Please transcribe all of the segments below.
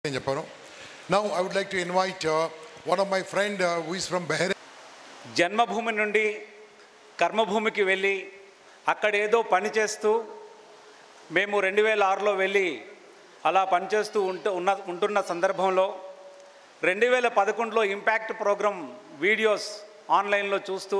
నేను చెప్పాను now I would like to invite one of my friend who is from Bahrain జన్మభూమి నుండి కర్మభూమికి వెళ్ళి అక్కడ ఏదో పని చేస్తూ మేము రెండు వేల ఆరులో వెళ్ళి అలా పనిచేస్తూ ఉంటూ ఉన్న ఉంటున్న సందర్భంలో రెండు వేల పదకొండులో ఇంపాక్ట్ ప్రోగ్రామ్ వీడియోస్ ఆన్లైన్లో చూస్తూ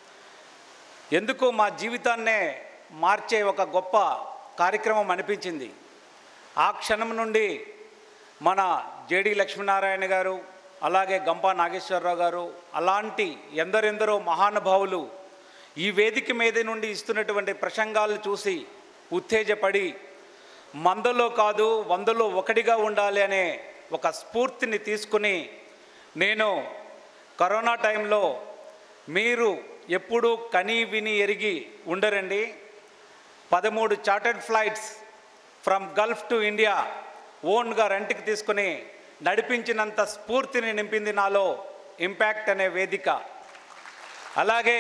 ఎందుకో మా జీవితాన్నే మార్చే ఒక గొప్ప కార్యక్రమం అనిపించింది ఆ క్షణం నుండి మన జేడి లక్ష్మీనారాయణ గారు అలాగే గంపా నాగేశ్వరరావు గారు అలాంటి ఎందరెందరో మహానుభావులు ఈ వేదిక మీద నుండి ఇస్తున్నటువంటి ప్రసంగాలు చూసి ఉత్తేజపడి మందలో కాదు వందలో ఒకటిగా ఉండాలి అనే ఒక స్ఫూర్తిని తీసుకుని నేను కరోనా టైంలో మీరు ఎప్పుడూ కని విని ఎరిగి ఉండరండి పదమూడు chartered flights from Gulf to India ఓన్గా రెంట్కి తీసుకుని నడిపించినంత స్ఫూర్తిని నింపింది నాలో ఇంపాక్ట్ అనే వేదిక అలాగే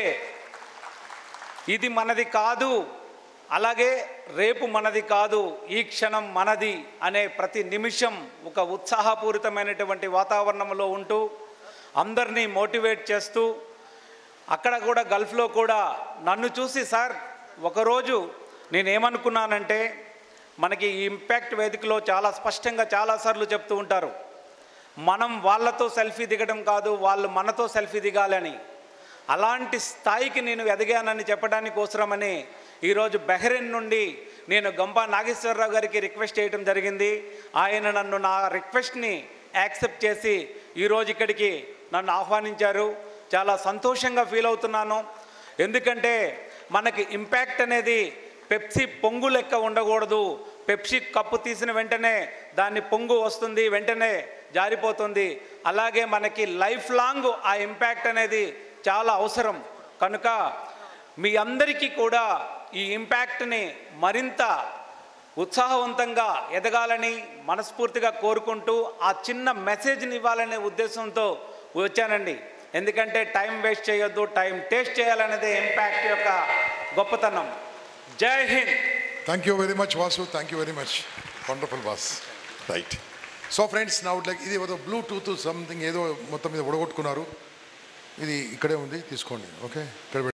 ఇది మనది కాదు అలాగే రేపు మనది కాదు ఈ క్షణం మనది అనే ప్రతి నిమిషం ఒక ఉత్సాహపూరితమైనటువంటి వాతావరణంలో ఉంటూ అందరినీ మోటివేట్ చేస్తూ అక్కడ కూడా గల్ఫ్లో కూడా నన్ను చూసి సార్ ఒకరోజు నేనేమనుకున్నానంటే మనకి ఈ ఇంపాక్ట్ వేదికలో చాలా స్పష్టంగా చాలాసార్లు చెప్తూ ఉంటారు మనం వాళ్ళతో సెల్ఫీ దిగడం కాదు వాళ్ళు మనతో సెల్ఫీ దిగాలని అలాంటి స్థాయికి నేను ఎదిగానని చెప్పడానికి కోసమని ఈరోజు బెహ్రెన్ నుండి నేను గంపా నాగేశ్వరరావు గారికి రిక్వెస్ట్ చేయడం జరిగింది ఆయన నన్ను నా రిక్వెస్ట్ని యాక్సెప్ట్ చేసి ఈరోజు ఇక్కడికి నన్ను ఆహ్వానించారు చాలా సంతోషంగా ఫీల్ అవుతున్నాను ఎందుకంటే మనకి ఇంపాక్ట్ అనేది పెప్సీ పొంగు లెక్క ఉండకూడదు పెప్సీ కప్పు తీసిన వెంటనే దాన్ని పొంగు వస్తుంది వెంటనే జారిపోతుంది అలాగే మనకి లైఫ్ లాంగ్ ఆ ఇంపాక్ట్ అనేది చాలా అవసరం కనుక మీ అందరికీ కూడా ఈ ఇంపాక్ట్ని మరింత ఉత్సాహవంతంగా ఎదగాలని మనస్ఫూర్తిగా కోరుకుంటూ ఆ చిన్న మెసేజ్ని ఇవ్వాలనే ఉద్దేశంతో వచ్చానండి ఎందుకంటే టైం వేస్ట్ చేయొద్దు టైం టేస్ట్ చేయాలనేదే ఇంపాక్ట్ యొక్క గొప్పతనం జై హింద్ thank you very much Vasu thank you very much wonderful was right so friends నా వుడ్ లైక్ ఇది ఏదో బ్లూటూత్ సంథింగ్ ఏదో మొత్తం మీద ఉడగొట్టుకున్నారు ఇది ఇక్కడే ఉంది తీసుకోండి ఓకే ఇక్కడ